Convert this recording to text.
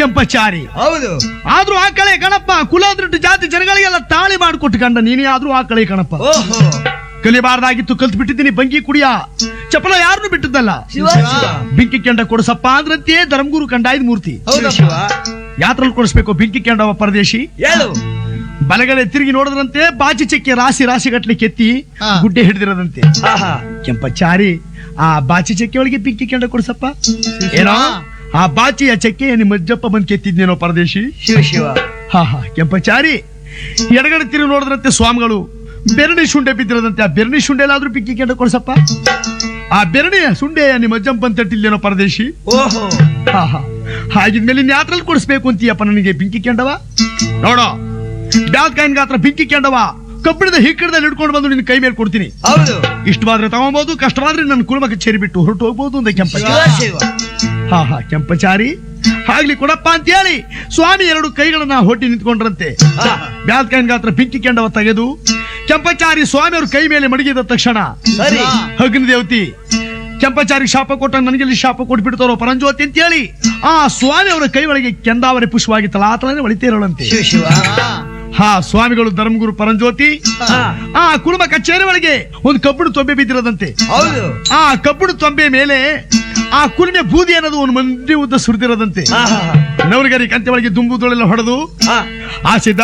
ಕೆಂಪಚಾರಿ ಹೌದು ಆದ್ರೂ ಆ ಕಳೆ ಕಣಪ್ಪ ಕುಲಾದ್ರಟ್ಟು ಜಾತಿ ಜನಗಳಿಗೆಲ್ಲ ತಾಳಿ ಮಾಡಿಕೊಟ್ಟು ಕಂಡ ನೀನೇ ಆದ್ರೂ ಆ ಕಳೆ ಕಣಪ್ಪ ಓಹೋ ಕಲಿಬಾರ್ದಾಗಿತ್ತು ಕಲ್ತು ಬಿಟ್ಟಿದ್ದೀನಿ ಬಂಗಿ ಕುಡಿಯ ಚಪಲ ಯಾರನ್ನು ಬಿಟ್ಟದ್ದಲ್ಲ ಶಿವ ಶಿವ ಬೆಂಕಿ ಕೆಂಡ ಕೊಡಸಪ್ಪ ಅಂದ್ರಂತೆ ಧರ್ಮಗುರು ಕಂಡಾಯ್ದ ಮೂರ್ತಿ ಹೌದು ಶಿವ ಯಾತ್ರಲ್ಲಿ ಕೊಡಿಸ್ಬೇಕು ಬೆಂಕಿ ಕೆಂಡವ ಪರದೇಶಿ ಹೇಳು ಬಲಗಡೆ ತಿರುಗಿ ನೋಡಿದ್ರಂತೆ ಬಾಚಿ ಚಕ್ಕೆ ರಾಶಿ ರಾಶಿ ಗಟ್ಲೆ ಕೆತ್ತಿ ಹಾ. ಗುಡ್ಡೆ ಹಿಡಿದಿರೋದಂತೆ ಆಹಾ ಕೆಂಪಚಾರಿ ಆ ಬಾಚಿ ಚಕ್ಕೆ ಒಳಗೆ ಬೆಂಕಿ ಕೆಂಡ ಕೊಡಿಸಪ್ಪ ಏನೋ ಆ ಬಾಚಿಯ ಚಕ್ಕೆ ನಿಮ್ಮ ಅಜ್ಜಪ್ಪ ಬಂದ್ ಕೆತ್ತಿದ್ನೇನೋ ಪರದೇಶಿ ಶಿವ ಶಿವ ಹಾ ಹಾ ಕೆಂಪಚಾರಿ ಎಡಗಡೆ ತಿರುಗಿ ನೋಡಿದ್ರಂತೆ ಸ್ವಾಮಿಗಳು ಬೆರಣಿ ಶುಂಡೆ ಬಿದ್ದಿರೋದಂತೆ ಆ ಬೆರಣಿ ಶುಂಡೆಲಾದ್ರೂ ಪಿಕ್ಕಿ ಕೆಂಡ ಕೊಡ್ಸಪ್ಪ ಆ ಬೆರಣಿಯ ಸುಂಡೆಯ ನಿಮ್ಮ ಅಜ್ಜಂಪನ್ ತಟ್ಟಿಲ್ಲೇನೋ ಪರದೇಶಿ ಓಹೋ ಹಾ ಹಾ ಹಾಗಿದ್ಮೇಲೆ ಇನ್ ಯಾತ್ರಲ್ಲಿ ಕೊಡಿಸ್ಬೇಕು ಅಂತೀಯಪ್ಪ ನನಗೆ ಬೆಂಕಿ ಕೆಂಡವ ನೋಡೋ ಬ್ಯಾಲ್ಕಾಯಿನ್ ಗಾತ್ರ ಬೆಂಕಿ ಕೆಂಡವ ಕಬ್ಬಿಣದ ಹಿಕ್ಕಡದಲ್ಲಿ ಹಿಡ್ಕೊಂಡು ಬಂದು ನಿನ್ನ ಕೈ ಮೇಲೆ ಕೊಡ್ತೀನಿ ಹೌದು ಇಷ್ಟವಾದ್ರೆ ತಗೊಬೋದು ಕಷ್ಟವಾದ್ರೆ ನನ್ನ ಕುಲಮ ಕಚೇರಿ ಬಿಟ್ಟು ಹೊರಟು ಹೋಗ್ಬೋದು ಅಂದ ಕೆಂಪ ಶಿವ ಶಿವ ಹಾ ಹಾ ಕೆಂಪಚಾರಿ ಆಗ್ಲಿ ಕೊಡಪ್ಪ ಅಂತ ಹೇಳಿ ಸ್ವಾಮಿ ಎರಡು ಕೈಗಳನ್ನ ಹೊಟ್ಟಿ ನಿಂತ್ಕೊಂಡ್ರಂತೆ ಆಹಾ ಬ್ಯಾಲ್ಕಾಯಿನ್ ಗಾತ್ರ ಬೆಂಕಿ ಕೆಂಡವ ತೆಗೆದು ಕೆಂಪಚಾರಿ ಸ್ವಾಮಿ ಅವ್ರ ಕೈ ಮೇಲೆ ಮಡಗಿದ ತಕ್ಷಣ ಸರಿ ಹಗ್ನ ದೇವತಿ ಕೆಂಪಚಾರಿ ಶಾಪ ಕೊಟ್ಟ ನನಗೆಲ್ಲಿ ಶಾಪ ಕೊಟ್ಬಿಡ್ತಾರೋ ಪರಂಜ್ಯೋತಿ ಅಂತ ಹೇಳಿ ಆ ಸ್ವಾಮಿ ಅವರ ಕೈ ಒಳಗೆ ಕೆಂದಾವರೆ ಪುಷ್ಪವಾಗಿ ತಲಾತಲನೆ ಒಳಿತೇರೋಳಂತೆ ಶಿವ ಶಿವ ಹಾ ಸ್ವಾಮಿಗಳು ಧರ್ಮಗುರು ಪರಂಜ್ಯೋತಿ ಹಾ ಆ ಕುರುಮ ಕಚೇರಿ ಒಳಗೆ ಒಂದು ಕಬ್ಬಿಣ ತೊಂಬೆ ಬಿದ್ದಿರೋದಂತೆ ಹೌದು ಆ ಕಬ್ಬಿಣ ತೊಂಬೆ ಮೇಲೆ ಆ ಕುರುಮೆ ಬೂದಿ ಅನ್ನೋದು ಒಂದು ಮಂದಿ ಉದ್ದ ಸುರಿದಿರೋದಂತೆ ಆಹಾ ನವರಿಗರಿ ಕಂತೆ ಒಳಗೆ ದುಂಬುದೊಳೆಲ್ಲ ಹೊಡೆದು ಹಾ ಆ ಸಿದ್ಧ